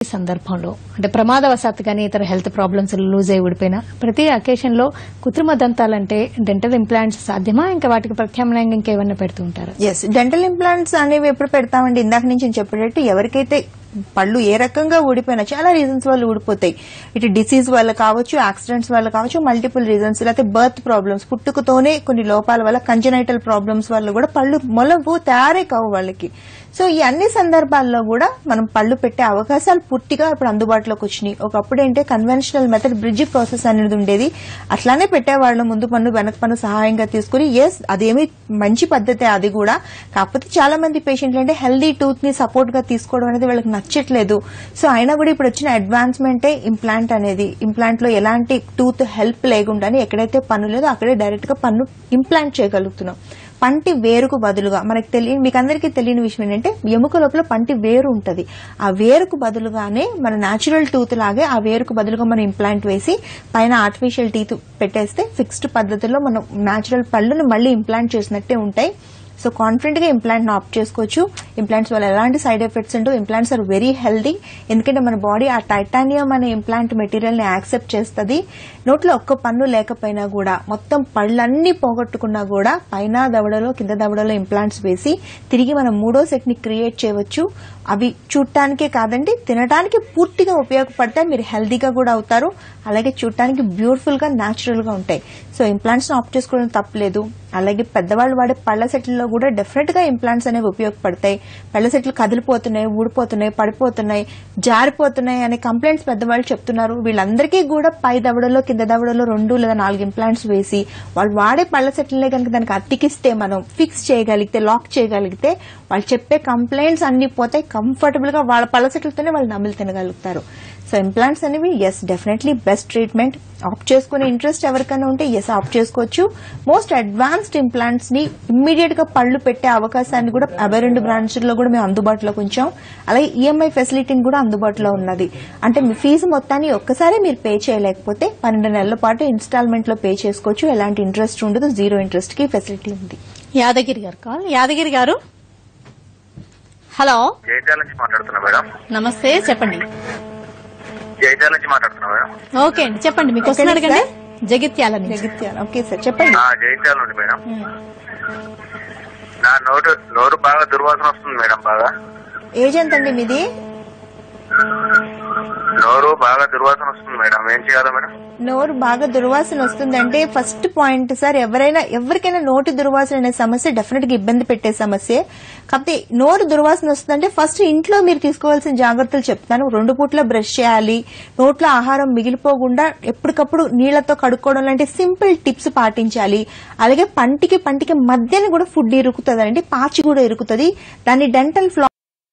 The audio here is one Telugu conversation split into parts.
సందర్భంలో అంటే ప్రమాదవశాత్తు కానీ ఇతర హెల్త్ ప్రాబ్లమ్స్ లూజ్ అయి ఊడిపోయినా ప్రతి అకేషన్ లో కృత్రిమ దంతాలంటే డెంటల్ ఇంప్లాంట్స్ సాధ్యమా ఇంకా వాటికి ప్రత్యామ్నాయంగా ఇంకేమన్నా పెడుతూ ఉంటారా ఎస్ డెంటల్ ఇంప్లాంట్స్ అనేవి ఎప్పుడు పెడతామండి ఇందాక నుంచి నేను చెప్పేటట్టు ఎవరికైతే పళ్ళు ఏ రకంగా ఊడిపోయినా చాలా రీజన్స్ వల్ల ఊడిపోతాయి ఇటు డిసీజ్ వల్ల కావచ్చు యాక్సిడెంట్స్ వల్ల కావచ్చు మల్టిపుల్ రీజన్స్ లేకపోతే బర్త్ ప్రాబ్లమ్స్ పుట్టుకతోనే కొన్ని లోపాల వల్ల కంజనైటల్ ప్రాబ్లమ్స్ వల్ల కూడా పళ్ళు మొలవు తయారే కావు వాళ్ళకి సో ఈ అన్ని సందర్భాల్లో కూడా మనం పళ్ళు పెట్టే అవకాశాలు పూర్తిగా ఇప్పుడు అందుబాటులోకి వచ్చినాయి ఒకప్పుడు ఏంటంటే కన్వెన్షనల్ మెథడ్ బ్రిడ్జ్ ప్రాసెస్ అనేది ఉండేది అట్లానే పెట్టేవాళ్ళు ముందు పన్ను వెనక పన్ను సహాయంగా తీసుకుని ఎస్ అదేమి మంచి పద్ధతే అది కూడా కాకపోతే చాలా మంది పేషెంట్లు అంటే హెల్దీ టూత్ ని సపోర్ట్ గా తీసుకోవడం అనేది వాళ్ళకి నచ్చట్లేదు సో అయినా కూడా ఇప్పుడు వచ్చిన అడ్వాన్స్మెంటే ఇంప్లాంట్ అనేది ఇంప్లాంట్ లో ఎలాంటి టూత్ హెల్ప్ లేకుండానే ఎక్కడైతే పన్ను లేదో అక్కడే డైరెక్ట్ గా పన్ను ఇంప్లాంట్ చేయగలుగుతున్నాం పంటి వేరుకు బదులుగా మనకు తెలియని మీకు అందరికీ తెలియని విషయం ఏంటంటే ఎముక లోపల పంటి వేరు ఉంటది ఆ వేరుకు బదులుగానే మన న్యాచురల్ టూత్ లాగే ఆ వేరుకు బదులుగా మనం ఇంప్లాంట్ వేసి పైన ఆర్టిఫిషియల్ టీత్ పెట్టేస్తే ఫిక్స్డ్ పద్ధతిలో మనం న్యాచురల్ పళ్ళుని మళ్ళీ ఇంప్లాంట్ చేసినట్టే ఉంటాయి సో కాన్ఫిడెంట్ గా ఇంప్లాంట్ ఆప్ట్ చేసుకోవచ్చు ఇంప్లాంట్స్ వల్ల ఎలాంటి సైడ్ ఎఫెక్ట్స్ ఉండవు ఇంప్లాంట్స్ ఆర్ వెరీ హెల్దీ ఎందుకంటే మన బాడీ ఆ టైటానియం అనే ఇంప్లాంట్ మెటీరియల్ ని యాక్సెప్ట్ చేస్తుంది నోట్లో ఒక్క పన్ను లేకపోయినా కూడా మొత్తం పళ్ళన్నీ పోగొట్టుకున్నా కూడా పైన దవడలో కింద దవడలో ఇంప్లాంట్స్ వేసి తిరిగి మనం మూడో సెట్ ని క్రియేట్ చేయవచ్చు అవి చూడటానికే కాదండి తినడానికి పూర్తిగా ఉపయోగపడతాయి మీరు హెల్దీగా కూడా అవుతారు అలాగే చూడటానికి బ్యూటిఫుల్ గా న్యాచురల్ గా ఉంటాయి సో ఇంప్లాంట్స్ ఆప్ట్ చేసుకోవడం తప్పలేదు అలాగే పెద్దవాళ్ళు వాడే పళ్ళ సెట్లలో కూడా డెఫినెట్ గా ఇంప్లాంట్స్ అనేవి ఉపయోగపడతాయి పళ్ళ సెట్లు కదిలిపోతున్నాయి ఊడిపోతున్నాయి పడిపోతున్నాయి జారిపోతున్నాయి అనే కంప్లైంట్స్ పెద్దవాళ్ళు చెప్తున్నారు వీళ్ళందరికీ కూడా పై దవడలో కింద దవడలో రెండు లేదా నాలుగు ఇంప్లాంట్స్ వేసి వాళ్ళు వాడే పళ్ళ సెట్లనే కనుక దానికి అతికిస్తే మనం ఫిక్స్ చేయగలిగితే లాక్ చేయగలిగితే వాళ్ళు చెప్పే కంప్లైంట్స్ అన్ని పోతాయి కంఫర్టబుల్ గా వాళ్ళ పళ్ళ సెట్లతోనే వాళ్ళు నమిలి తినగలుగుతారు సో ఇంప్లాంట్స్ అనేవి yes definitely best treatment opt చేసుకునే ఇంట్రెస్ట్ ఎవరికైనా ఉంటే ఎస్ ఆప్ట్ చేసుకోవచ్చు మోస్ట్ అడ్వాన్స్డ్ ఇంప్లాంట్స్ ని ఇమ్మీడియట్ గా పళ్ళు పెట్టే అవకాశాన్ని కూడా అరవై రెండు బ్రాంచ్ల్లో కూడా మేము అందుబాటులోకి ఉంచాం అలాగే ఈఎంఐ ఫెసిలిటీని కూడా అందుబాటులో ఉన్నది అంటే మీ ఫీజు మొత్తాన్ని ఒక్కసారి మీరు పే చేయలేకపోతే పన్నెండు నెలల పాటు ఇన్స్టాల్మెంట్ లో పే చేసుకోవచ్చు ఎలాంటి ఇంట్రెస్ట్ ఉండదు జీరో ఇంట్రెస్ట్ కి ఫెసిలిటీ ఉంది యాదగిరి గారు కాల్ యాదగిరి గారు హలో జైత్యాల నుంచి మాట్లాడుతున్నా మేడం నమస్తే చెప్పండి జైత్యాల నుంచి మాట్లాడుతున్నా మేడం ఓకే అండి చెప్పండి మీకు క్వశ్చన్ ఓకేనా అడగండి జగిత్యాల నుంచి జగిత్యాల ఓకే సార్ చెప్పండి నా జైత్యాల నుండి మేడం నా నోరు నోరు బాగా దుర్వాసన వస్తుంది మేడం బాగా ఏజ్ ఎంత అండి మీది నోరు బాగా దుర్వాసన వస్తుంది మేడం ఏం చేయాలి మేడం నోరు బాగా దుర్వాసన వస్తుందంటే ఫస్ట్ పాయింట్ సార్ ఎవరైనా ఎవరికైనా నోటి దుర్వాసన అనే సమస్య డెఫినెట్ గా ఇబ్బంది పెట్టే సమస్య కాకపోతే నోరు దుర్వాసన వస్తుందంటే ఫస్ట్ ఇంట్లో మీరు తీసుకోవాల్సిన జాగ్రత్తలు చెప్తాను రెండు పూట్ల బ్రష్ చేయాలి నోట్లో ఆహారం మిగిలిపోకుండా ఎప్పటికప్పుడు నీళ్లతో కడుక్కోవడం లాంటి సింపుల్ టిప్స్ పాటించాలి అలాగే పంటికి పంటికి మధ్యన కూడా ఫుడ్ ఇరుకుతుంది అండి పాచి కూడా ఇరుకుతుంది దాన్ని డెంటల్ ఫ్లా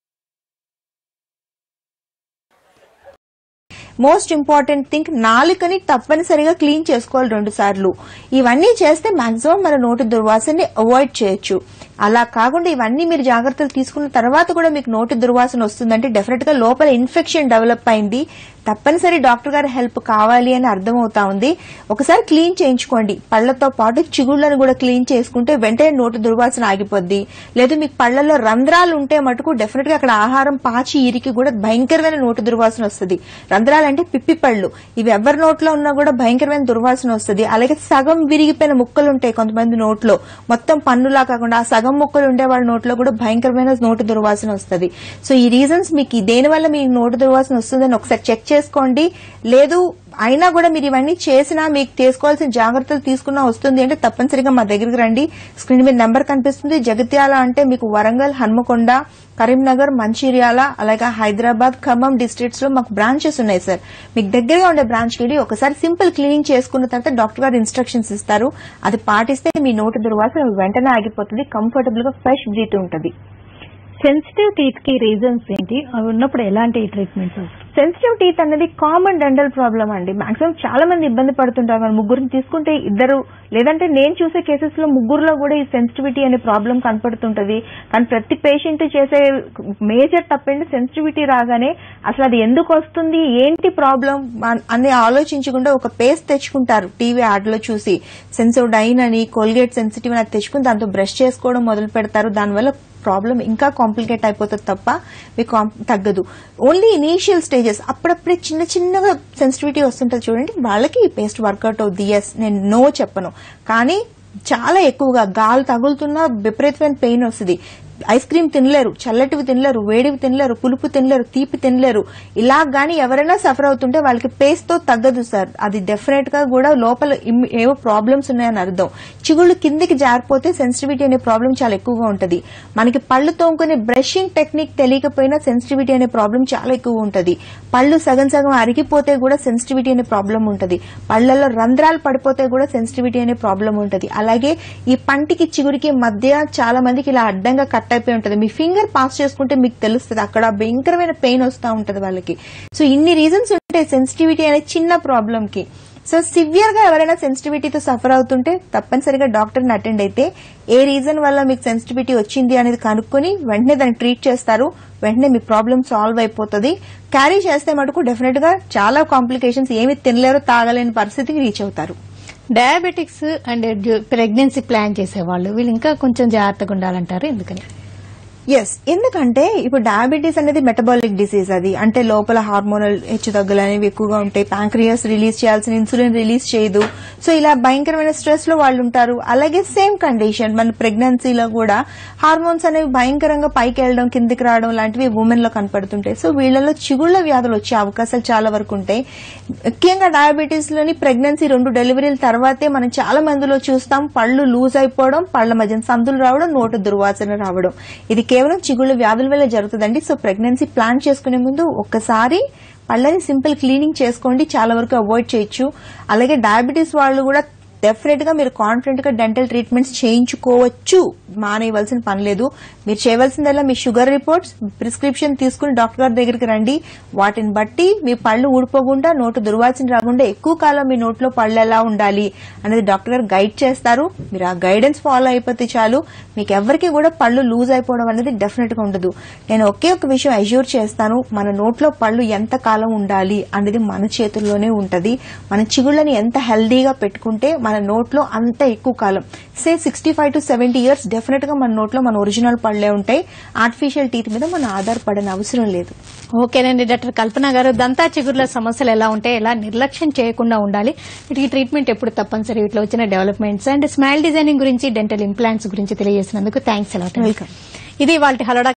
మోస్ట్ ఇంపార్టెంట్ థింగ్ నాలుకని తప్పనిసరిగా క్లీన్ చేసుకోవాలి రెండు సార్లు ఇవన్నీ చేస్తే మాక్సిమం మన నోటి దుర్వాసనని అవాయిడ్ చేయొచ్చు అలా కాకుండా ఇవన్నీ మీరు జాగ్రత్తలు తీసుకున్న తర్వాత కూడా మీకు నోటి దుర్వాసన వస్తుందంటే డెఫినెట్ గా లోపల ఇన్ఫెక్షన్ డెవలప్ అయింది తప్పనిసరి డాక్టర్ గారి హెల్ప్ కావాలి అని అర్థమవుతా ఉంది ఒకసారి క్లీన్ చేయించుకోండి పళ్లతో పాటు చిగుళ్లను కూడా క్లీన్ చేసుకుంటే వెంటనే నోటి దుర్వాసన ఆగిపోద్ది లేదు మీకు పళ్లలో రంధ్రాలు ఉంటే మటుకు డెఫినెట్ గా అక్కడ ఆహారం పాచి ఇరికి కూడా భయంకరమైన నోటి దుర్వాసన వస్తుంది రంధ్రాలు అంటే పిప్పి పళ్ళు ఇవి ఎవరి నోట్లో ఉన్నా కూడా భయంకరమైన దుర్వాసన వస్తుంది అలాగే సగం విరిగిపోయిన ముక్కలు ఉంటాయి కొంతమంది నోట్లో మొత్తం పన్నులా కాకుండా ఆ సగం ముక్కలు ఉండే వాళ్ళ నోట్లో కూడా భయంకరమైన నోటి దుర్వాసన వస్తుంది సో ఈ రీజన్స్ మీకు దేని వల్ల మీకు నోటి దుర్వాసన వస్తుందని ఒకసారి చెక్ చేసుకోండి లేదు అయినా కూడా మీరు ఇవన్నీ చేసినా మీకు తీసుకోవాల్సిన జాగ్రత్తలు తీసుకున్నా వస్తుంది అంటే తప్పనిసరిగా మా దగ్గరికి రండి స్క్రీన్ మీద నెంబర్ కనిపిస్తుంది జగిత్యాల అంటే మీకు వరంగల్ హన్మకొండ కరీంనగర్ మంచిర్యాల అలాగే హైదరాబాద్ ఖమ్మం డిస్ట్రిక్ట్స్ లో మాకు బ్రాంచెస్ ఉన్నాయి సార్ మీకు దగ్గరగా ఉండే బ్రాంచ్ కి వెళ్ళి ఒకసారి సింపుల్ క్లీనింగ్ చేసుకున్న తర్వాత డాక్టర్ గారు ఇన్స్ట్రక్షన్స్ ఇస్తారు అది పాటిస్తే మీ నోటి దుర్వాసన వెంటనే ఆగిపోతుంది కంఫర్టబుల్ గా ఫ్రెష్ బ్రీత్ ఉంటుంది సెన్సిటివ్ టీత్ కి రీజన్స్ ఏంటి అవి ఉన్నప్పుడు ఎలాంటి ట్రీట్మెంట్స్ సెన్సిటివ్ టీత్ అనేది కామన్ డెంటల్ ప్రాబ్లం అండి మాక్సిమం చాలా మంది ఇబ్బంది పడుతుంటారు మన ముగ్గురిని తీసుకుంటే ఇద్దరు లేదంటే నేను చూసే కేసెస్ లో ముగ్గురులో కూడా ఈ సెన్సిటివిటీ అనే ప్రాబ్లం కనపడుతుంటది కానీ ప్రతి పేషెంట్ చేసే మేజర్ తప్పండి సెన్సిటివిటీ రాగానే అసలు అది ఎందుకు వస్తుంది ఏంటి ప్రాబ్లం అని ఆలోచించకుండా ఒక పేస్ట్ తెచ్చుకుంటారు టీవీ యాడ్ లో చూసి సెన్సోడైన్ అని కోల్గేట్ సెన్సిటివ్ అని అది తెచ్చుకుని దాంతో బ్రష్ చేసుకోవడం మొదలు పెడతారు దానివల్ల ప్రాబ్లం ఇంకా కాంప్లికేట్ అయిపోతుంది తప్ప మీకు కాం- తగ్గదు ఓన్లీ ఇనీషియల్ స్టేజెస్ అప్పుడప్పుడే చిన్న చిన్నగా సెన్సిటివిటీ వస్తుంటుంది చూడండి వాళ్ళకి ఈ పేస్ట్ వర్కౌట్ అవుద్ది ఎస్ నేను నో చెప్పను కానీ చాలా ఎక్కువగా గాలి తగులుతున్నా విపరీతమైన పెయిన్ వస్తుంది ఐస్ క్రీమ్ తినలేరు చల్లటివి తినలేరు వేడివి తినలేరు పులుపు తినలేరు తీపి తినలేరు ఇలా గానీ ఎవరైనా సఫర్ అవుతుంటే వాళ్ళకి పేస్ట్ తో తగ్గదు సార్ అది డెఫినెట్ గా కూడా లోపల ఇమ్- ఏవో ప్రాబ్లమ్స్ ఉన్నాయని అర్థం చిగుళ్ళు కిందికి జారిపోతే సెన్సిటివిటీ అనే ప్రాబ్లం చాలా ఎక్కువగా ఉంటది మనకి పళ్ళు తోముకునే బ్రషింగ్ టెక్నిక్ తెలియకపోయినా సెన్సిటివిటీ అనే ప్రాబ్లం చాలా ఎక్కువ ఉంటది పళ్ళు సగం సగం అరిగిపోతే కూడా సెన్సిటివిటీ అనే ప్రాబ్లం ఉంటది పళ్ళల్లో రంధ్రాలు పడిపోతే కూడా సెన్సిటివిటీ అనే ప్రాబ్లం ఉంటది అలాగే ఈ పంటికి చిగురికి మధ్య చాలా మందికి ఇలా అడ్డంగా కట్ అయిపోయి ఉంటది మీ ఫింగర్ పాస్ చేసుకుంటే మీకు తెలుస్తుంది అక్కడ భయంకరమైన పెయిన్ వస్తూ ఉంటది వాళ్ళకి సో ఇన్ని రీజన్స్ ఉంటాయి సెన్సిటివిటీ అనే చిన్న ప్రాబ్లం కి సో సివియర్ గా ఎవరైనా సెన్సిటివిటీతో సఫర్ అవుతుంటే తప్పనిసరిగా డాక్టర్ని అటెండ్ అయితే ఏ రీజన్ వల్ల మీకు సెన్సిటివిటీ వచ్చింది అనేది కనుక్కొని వెంటనే దాన్ని ట్రీట్ చేస్తారు వెంటనే మీ ప్రాబ్లం సాల్వ్ అయిపోతుంది క్యారీ చేస్తే మటుకు డెఫినెట్ గా చాలా కాంప్లికేషన్స్ ఏమి తినలేరు తాగలేని పరిస్థితికి రీచ్ అవుతారు డయాబెటిక్స్ అండ్ ప్రెగ్నెన్సీ ప్లాన్ చేసేవాళ్ళు వీళ్ళు ఇంకా కొంచెం జాగ్రత్తగా ఉండాలంటారు ఎందుకని ఎస్ ఎందుకంటే ఇప్పుడు డయాబెటీస్ అనేది మెటబాలిక్ డిసీజ్ అది అంటే లోపల హార్మోనల్ హెచ్చుతగ్గులు అనేవి ఎక్కువగా ఉంటాయి ప్యాంక్రియాస్ రిలీజ్ చేయాల్సిన ఇన్సులిన్ రిలీజ్ చేయదు సో ఇలా భయంకరమైన స్ట్రెస్ లో వాళ్ళు ఉంటారు అలాగే సేమ్ కండిషన్ మన ప్రెగ్నెన్సీలో కూడా హార్మోన్స్ అనేవి భయంకరంగా పైకి వెళ్ళడం కిందికి రావడం లాంటివి ఉమెన్ లో కనపడుతుంటాయి సో వీళ్ళలో చిగుళ్ల వ్యాధులు వచ్చే అవకాశాలు చాలా వరకు ఉంటాయి ముఖ్యంగా డయాబెటీస్ లోని ప్రెగ్నెన్సీ రెండు డెలివరీల తర్వాతే మనం చాలా మందిలో చూస్తాం పళ్ళు లూజ్ అయిపోవడం పళ్ళ మధ్య సందులు రావడం నోటు దుర్వాసన రావడం ఇది కేవలం చిగుళ్ళ వ్యాధుల వల్ల జరుగుతుందండి సో ప్రెగ్నెన్సీ ప్లాన్ చేసుకునే ముందు ఒక్కసారి పళ్ళని సింపుల్ క్లీనింగ్ చేసుకోండి చాలా వరకు అవాయిడ్ చేయొచ్చు అలాగే డయాబెటీస్ వాళ్ళు కూడా డెఫినెట్ గా మీరు కాన్ఫిడెంట్ గా డెంటల్ ట్రీట్మెంట్స్ చేయించుకోవచ్చు మానేయవలసిన పని లేదు మీరు చేయవలసిందల్లా మీ షుగర్ రిపోర్ట్స్ ప్రిస్క్రిప్షన్ తీసుకుని డాక్టర్ గారి దగ్గరికి రండి వాటిని బట్టి మీ పళ్ళు ఊడిపోకుండా నోటు దుర్వాసన రాకుండా ఎక్కువ కాలం మీ నోట్లో పళ్ళు ఎలా ఉండాలి అనేది డాక్టర్ గారు గైడ్ చేస్తారు మీరు ఆ గైడెన్స్ ఫాలో అయిపోతే చాలు మీకు ఎవరికి కూడా పళ్ళు లూజ్ అయిపోవడం అనేది డెఫినెట్ గా ఉండదు నేను ఒకే ఒక విషయం అజ్యూర్ చేస్తాను మన నోట్లో పళ్ళు ఎంత కాలం ఉండాలి అనేది మన చేతుల్లోనే ఉంటది మన చిగుళ్ళని ఎంత హెల్దీగా పెట్టుకుంటే మన నోట్లో అంత ఎక్కువ కాలం say sixty five to seventy years definite గా మన నోట్లో మన ఒరిజినల్ పళ్ళే ఉంటాయి ఆర్టిఫిషియల్ టీత్ మీద మనం ఆధారపడని అవసరం లేదు ఓకేనండి డాక్టర్ కల్పన గారు దంతా చిగుర్ల సమస్యలు ఎలా ఉంటాయి ఎలా నిర్లక్ష్యం చేయకుండా ఉండాలి వీటికి ట్రీట్మెంట్ ఎప్పుడు తప్పనిసరి వీటిలో వచ్చిన డెవలప్మెంట్స్ అండ్ స్మైల్ డిజైనింగ్ గురించి డెంటల్ ఇంప్లాంట్స్ గురించి తెలియజేసినందుకు థ్యాంక్స్ ఎలా Welcome. ఇది వాళ్ళ హలోడా